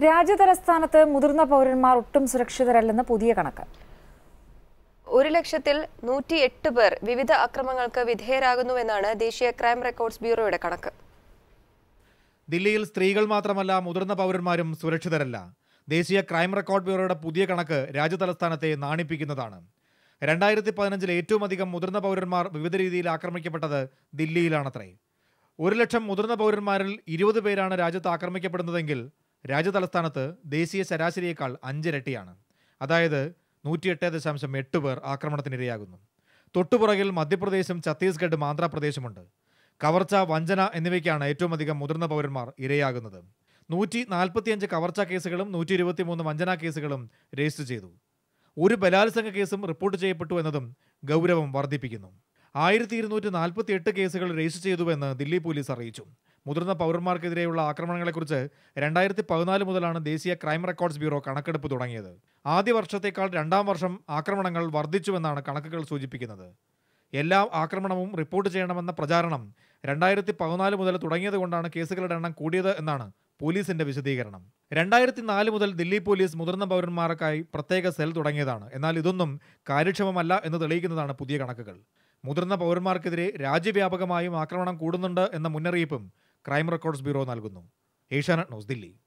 രാജ്യതലസ്ഥാനത്ത് മുതിർന്ന പൗരന്മാർ ഒട്ടും സുരക്ഷിതരല്ലെന്ന് പുതിയ കണക്ക് ഒരു ലക്ഷത്തിൽ നൂറ്റി എട്ട് പേർ വിവിധ അക്രമങ്ങൾക്ക് വിധേയരാകുന്നുവെന്നാണ് ദേശീയ ക്രൈം റെക്കോർഡ്സ് ബ്യൂറോയുടെ കണക്ക് ദില്ലിയിൽ സ്ത്രീകൾ മാത്രമല്ല മുതിർന്ന പൗരന്മാരും സുരക്ഷിതരല്ല ദേശീയ ക്രൈം റെക്കോർഡ് ബ്യൂറോയുടെ പുതിയ കണക്ക് രാജ്യതലസ്ഥാനത്തെ നാണിപ്പിക്കുന്നതാണ് രണ്ടായിരത്തി പതിനഞ്ചിൽ ഏറ്റവും അധികം മുതിർന്ന പൗരന്മാർ വിവിധ രീതിയിൽ ആക്രമിക്കപ്പെട്ടത് ദില്ലിയിലാണത്രേ ഒരു ലക്ഷം മുതിർന്ന പൗരന്മാരിൽ ഇരുപത് പേരാണ് രാജ്യത്ത് ആക്രമിക്കപ്പെടുന്നതെങ്കിൽ രാജ്യതലസ്ഥാനത്ത് ദേശീയ ശരാശരിയേക്കാൾ അഞ്ചിരട്ടിയാണ് അതായത് നൂറ്റിയെട്ട് ദശാംശം എട്ട് പേർ ആക്രമണത്തിനിരയാകുന്നു തൊട്ടുപുറകിൽ മധ്യപ്രദേശും ഛത്തീസ്ഗഡും ആന്ധ്രാപ്രദേശുമുണ്ട് കവർച്ച വഞ്ചന എന്നിവയ്ക്കാണ് ഏറ്റവും അധികം മുതിർന്ന പൗരന്മാർ ഇരയാകുന്നത് നൂറ്റി നാൽപ്പത്തിയഞ്ച് കവർച്ച കേസുകളും നൂറ്റി ഇരുപത്തിമൂന്ന് വഞ്ചനാ കേസുകളും രജിസ്റ്റർ ചെയ്തു ഒരു ബലാത്സംഗ കേസും റിപ്പോർട്ട് ചെയ്യപ്പെട്ടു എന്നതും ഗൗരവം വർദ്ധിപ്പിക്കുന്നു ആയിരത്തി ഇരുന്നൂറ്റി നാൽപ്പത്തി എട്ട് കേസുകൾ രജിസ്റ്റർ ചെയ്തുവെന്ന് ദില്ലി പോലീസ് അറിയിച്ചു മുതിർന്ന പൗരന്മാർക്കെതിരെയുള്ള ആക്രമണങ്ങളെക്കുറിച്ച് രണ്ടായിരത്തി പതിനാല് മുതലാണ് ദേശീയ ക്രൈം റെക്കോർഡ്സ് ബ്യൂറോ കണക്കെടുപ്പ് തുടങ്ങിയത് ആദ്യ വർഷത്തേക്കാൾ രണ്ടാം വർഷം ആക്രമണങ്ങൾ വർദ്ധിച്ചുവെന്നാണ് കണക്കുകൾ സൂചിപ്പിക്കുന്നത് എല്ലാ ആക്രമണവും റിപ്പോർട്ട് ചെയ്യണമെന്ന പ്രചാരണം രണ്ടായിരത്തി പതിനാല് മുതൽ തുടങ്ങിയതുകൊണ്ടാണ് കേസുകളുടെ എണ്ണം കൂടിയത് എന്നാണ് പോലീസിന്റെ വിശദീകരണം രണ്ടായിരത്തി നാല് മുതൽ ദില്ലി പോലീസ് മുതിർന്ന പൗരന്മാർക്കായി പ്രത്യേക സെൽ തുടങ്ങിയതാണ് എന്നാൽ ഇതൊന്നും കാര്യക്ഷമമല്ല എന്ന് തെളിയിക്കുന്നതാണ് പുതിയ കണക്കുകൾ മുതിർന്ന പൗരന്മാർക്കെതിരെ രാജ്യവ്യാപകമായും ആക്രമണം കൂടുന്നുണ്ട് എന്ന മുന്നറിയിപ്പും ക്രൈം റെക്കോർഡ്സ് ബ്യൂറോ നൽകുന്നു ഏഷ്യാനെറ്റ് ന്യൂസ് ദില്ലി